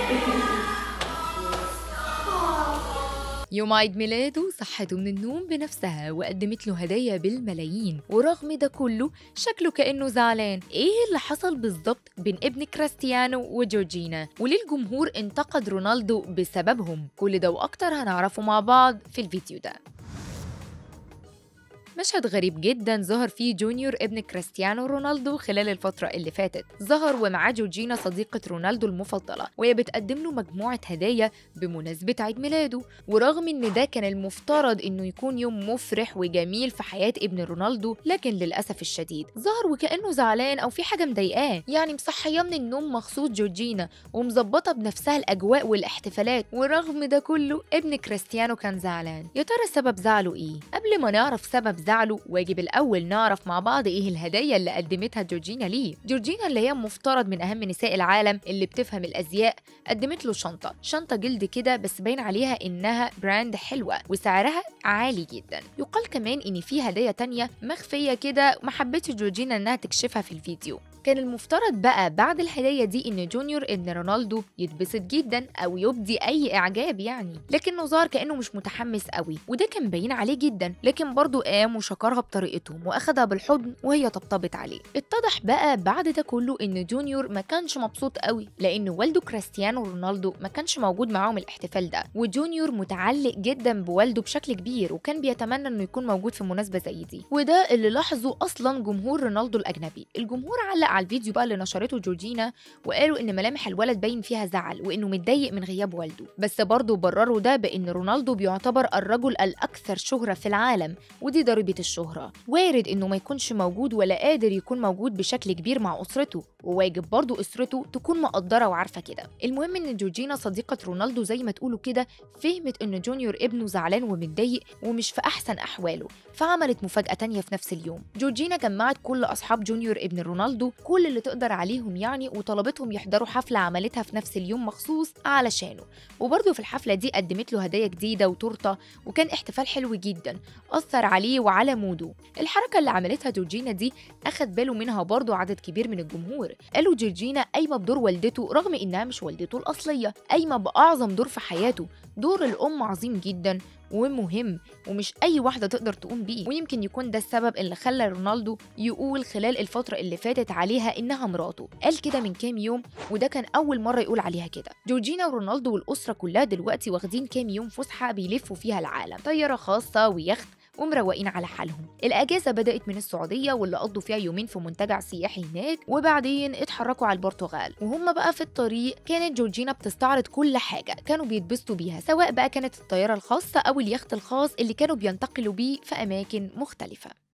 يوم عيد ميلاده صحته من النوم بنفسها وقدمت له هدايا بالملايين ورغم ده كله شكله كأنه زعلان ايه اللي حصل بالظبط بين ابن كريستيانو وجورجينا وليه الجمهور انتقد رونالدو بسببهم كل ده واكتر هنعرفه مع بعض في الفيديو ده مشهد غريب جدا ظهر فيه جونيور ابن كريستيانو رونالدو خلال الفترة اللي فاتت ظهر ومعاه جورجينا صديقة رونالدو المفضلة وهي بتقدم له مجموعة هدايا بمناسبة عيد ميلاده ورغم ان ده كان المفترض انه يكون يوم مفرح وجميل في حياة ابن رونالدو لكن للأسف الشديد ظهر وكأنه زعلان او في حاجة مضايقاه يعني مصحياه من النوم مخصوص جورجينا ومظبطة بنفسها الأجواء والاحتفالات ورغم ده كله ابن كريستيانو كان زعلان يا ترى سبب زعله ايه قبل ما نعرف سبب زعله واجب الأول نعرف مع بعض إيه الهدايا اللي قدمتها جورجينا ليه جورجينا اللي هي مفترض من أهم نساء العالم اللي بتفهم الأزياء قدمت له شنطة شنطة جلد كده بس باين عليها إنها براند حلوة وسعرها عالي جدا يقال كمان إن في هدايا تانية مخفية كده ما حبتش جورجينا إنها تكشفها في الفيديو كان المفترض بقى بعد الهدايا دي ان جونيور ابن رونالدو يتبسط جدا او يبدي اي اعجاب يعني لكنه ظهر كانه مش متحمس قوي وده كان باين عليه جدا لكن برضه قام وشكرها بطريقتهم واخدها بالحضن وهي طبطبت عليه اتضح بقى بعد ده كله ان جونيور ما كانش مبسوط قوي لان والده كريستيانو رونالدو ما كانش موجود معاهم الاحتفال ده وجونيور متعلق جدا بوالده بشكل كبير وكان بيتمنى انه يكون موجود في مناسبه زي دي وده اللي لاحظه اصلا جمهور رونالدو الاجنبي الجمهور علق على الفيديو بقى اللي نشرته جورجينا وقالوا ان ملامح الولد باين فيها زعل وانه متضايق من غياب والده بس برضه برروا ده بان رونالدو بيعتبر الرجل الاكثر شهره في العالم ودي ضريبه الشهره وارد انه ما يكونش موجود ولا قادر يكون موجود بشكل كبير مع اسرته وواجب برضه اسرته تكون مقدره وعارفه كده المهم ان جورجينا صديقه رونالدو زي ما تقولوا كده فهمت ان جونيور ابنه زعلان ومتضايق ومش في احسن احواله فعملت مفاجاه تانية في نفس اليوم جورجينا جمعت كل اصحاب جونيور ابن رونالدو كل اللي تقدر عليهم يعني وطلبتهم يحضروا حفلة عملتها في نفس اليوم مخصوص علشانه وبرضه في الحفلة دي قدمت له هدايا جديدة وتورتة وكان احتفال حلو جدا أثر عليه وعلى موده الحركة اللي عملتها جورجينا دي أخد باله منها برضه عدد كبير من الجمهور قالوا جورجينا قايمة بدور والدته رغم إنها مش والدته الأصلية قايمة بأعظم دور في حياته دور الأم عظيم جدا ومهم ومش أي واحدة تقدر تقوم بيه ويمكن يكون ده السبب اللي خلى رونالدو يقول خلال الفترة اللي فاتت عليها إنها مراته قال كده من كام يوم وده كان أول مرة يقول عليها كده جورجينا ورونالدو والأسرة كلها دلوقتي واخدين كام يوم فسحة بيلفوا فيها العالم طيارة خاصة ويخت ومروقين على حالهم الأجازة بدأت من السعودية واللي قضوا فيها يومين في منتجع سياحي هناك وبعدين اتحركوا على البرتغال وهم بقى في الطريق كانت جورجينا بتستعرض كل حاجة كانوا بيتبسطوا بيها سواء بقى كانت الطيارة الخاصة أو اليخت الخاص اللي كانوا بينتقلوا بيه في أماكن مختلفة